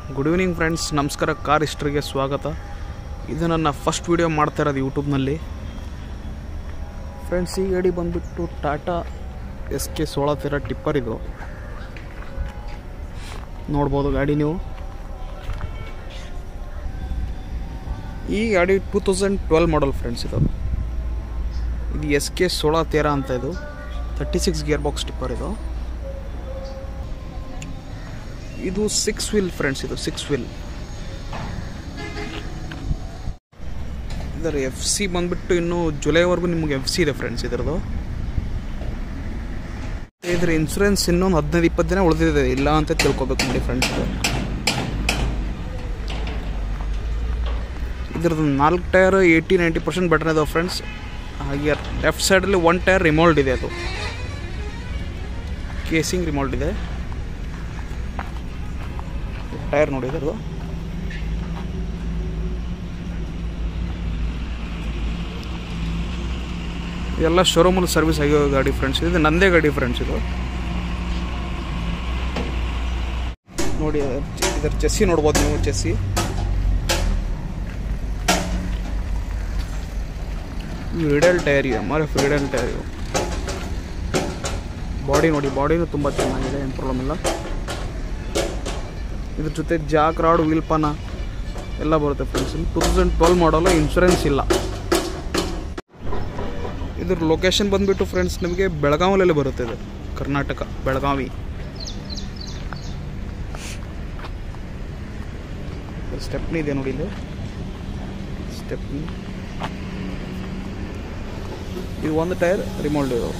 good evening friends ನಮಸ್ಕಾರ car ಹಿಸ್ಟ್ರಿಗೆ ಸ್ವಾಗತ ಇದು ನನ್ನ ಫಸ್ಟ್ ವಿಡಿಯೋ ಮಾಡ್ತಾ ಇರೋದು ಯೂಟ್ಯೂಬ್ನಲ್ಲಿ ಫ್ರೆಂಡ್ಸ್ ಈ ಗಾಡಿ ಬಂದುಬಿಟ್ಟು ಟಾಟಾ ಎಸ್ ಕೆ ಸೋಳ ತೀರ ಟಿಪ್ಪರ್ ಇದು ನೋಡ್ಬೋದು ಗಾಡಿ ನೀವು ಈ ಗಾಡಿ two thousand twelve model friends ಇದು ಇದು ಎಸ್ ಕೆ ಸೋಳ ತೇರ ಅಂತ ಇದು thirty six gear box tipper ಇದು ಇದು ಸಿಕ್ಸ್ ವೀಲ್ ಫ್ರೆಂಡ್ಸ್ ಇದು ಸಿಕ್ಸ್ ವೀಲ್ ಇದರ ಎಫ್ ಸಿ ಬಂದ್ಬಿಟ್ಟು ಇನ್ನು ಜುಲೈವರೆಗೂ ನಿಮಗೆ ಎಫ್ ಸಿ ಇದೆ ಫ್ರೆಂಡ್ಸ್ ಇದರದು ಇದ್ರ ಇನ್ಸೂರೆನ್ಸ್ ಇನ್ನೊಂದು ಹದಿನೈದು ಇಪ್ಪತ್ತು ದಿನ ಉಳಿದಿದೆ ಇಲ್ಲ ಅಂತ ತಿಳ್ಕೊಬೇಕು ನೋಡಿ ಫ್ರೆಂಡ್ಸ್ ಇದ್ರದ್ದು ನಾಲ್ಕು tyre eighty ninety percent better ಇದಾವೆ ಫ್ರೆಂಡ್ಸ್ ಹಾಗೆ ಲೆಫ್ಟ್ ಸೈಡಲ್ಲಿ ಒನ್ ಟೈರ್ ರಿಮೋಲ್ಡ್ ಇದೆ ಅದು ಕೇಸಿಂಗ್ ರಿಮೋಲ್ಡ್ ಇದೆ ಟೈರ್ ನೋಡಿ ಇದ್ರದ್ದು ಇದೆಲ್ಲ ಶೋರೂಮಲ್ಲಿ ಸರ್ವಿಸ್ ಆಗಿರೋ ಗಾಡಿ ಫ್ರೆಂಡ್ಸ್ ಇದು ನಂದೇ ಗಾಡಿ ಫ್ರೆಂಡ್ಸ್ ಇದು ನೋಡಿ ಇದರ ಚೆಸ್ಸಿ ನೋಡ್ಬೋದು ನೀವು ಚೆಸ್ಸಿ ರಿಡಲ್ ಟೈರ್ ಇದೆ M R F radial tyre ಇವು ಬಾಡಿ ನೋಡಿ ಬಾಡಿನೂ ತುಂಬ ಚೆನ್ನಾಗಿದೆ ಏನು ಪ್ರಾಬ್ಲಮ್ ಇಲ್ಲ ಇದ್ರ ಜೊತೆ ಜಾಕ್ ರಾಡ್ ವೀಲ್ ಪಾನ ಎಲ್ಲ ಬರುತ್ತೆ friends two thousand twelve model insurance ಇಲ್ಲ ಇದ್ರ ಲೊಕೇಶನ್ ಬಂದುಬಿಟ್ಟು ಫ್ರೆಂಡ್ಸ್ ನಿಮಗೆ ಬೆಳಗಾವಿಯಲ್ಲಿ ಬರುತ್ತೆ ಇದು ಕರ್ನಾಟಕ ಬೆಳಗಾವಿ ಸ್ಟೆಪ್ನಿ ಇದೆ ನೋಡಿ ಇಲ್ಲಿ ಸ್ಟೆಪ್ನಿ ಇದು ಒಂದು ಟೈರ್ ರಿಮೋಲ್ಡ್ ಇರೋ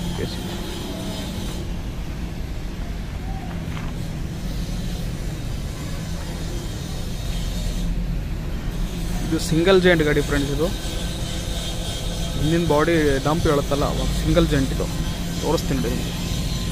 ಇದು ಸಿಂಗಲ್ ಜಾಯಿಂಟ್ ಗಾಡಿ ಫ್ರೆಂಡ್ಸ್ ಇದು ಹಿಂದಿನ ಬಾಡಿ ಡಂಪ್ ಹೇಳುತ್ತಲ್ಲ ಅವಾಗ ಸಿಂಗಲ್ ಜಾಯಿಂಟ್ ಇದು ತೋರಿಸ್ತೀನಿ ರೀ ನಿಮಗೆ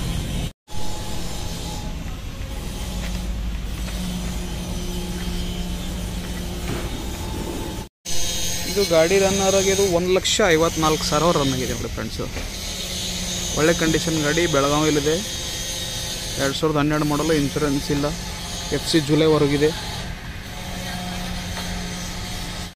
ಇದು ಗಾಡಿ ರನ್ ಆಗಿದ್ದು ಒಂದು ಲಕ್ಷ ಐವತ್ನಾಲ್ಕು ಸಾವಿರ ರನ್ ಆಗಿದೆ ನೋಡಿ ಫ್ರೆಂಡ್ಸು ಒಳ್ಳೆ ಕಂಡೀಷನ್ ಗಾಡಿ ಬೆಳಗಾವಿಯಲ್ಲಿದೆ ಎರಡು ಸಾವಿರದ ಹನ್ನೆರಡು ಮಾಡಲು ಇನ್ಶೂರೆನ್ಸ್ ಇಲ್ಲ ಎಫ್ ಸಿ ಜುಲೈವರೆಗಿದೆ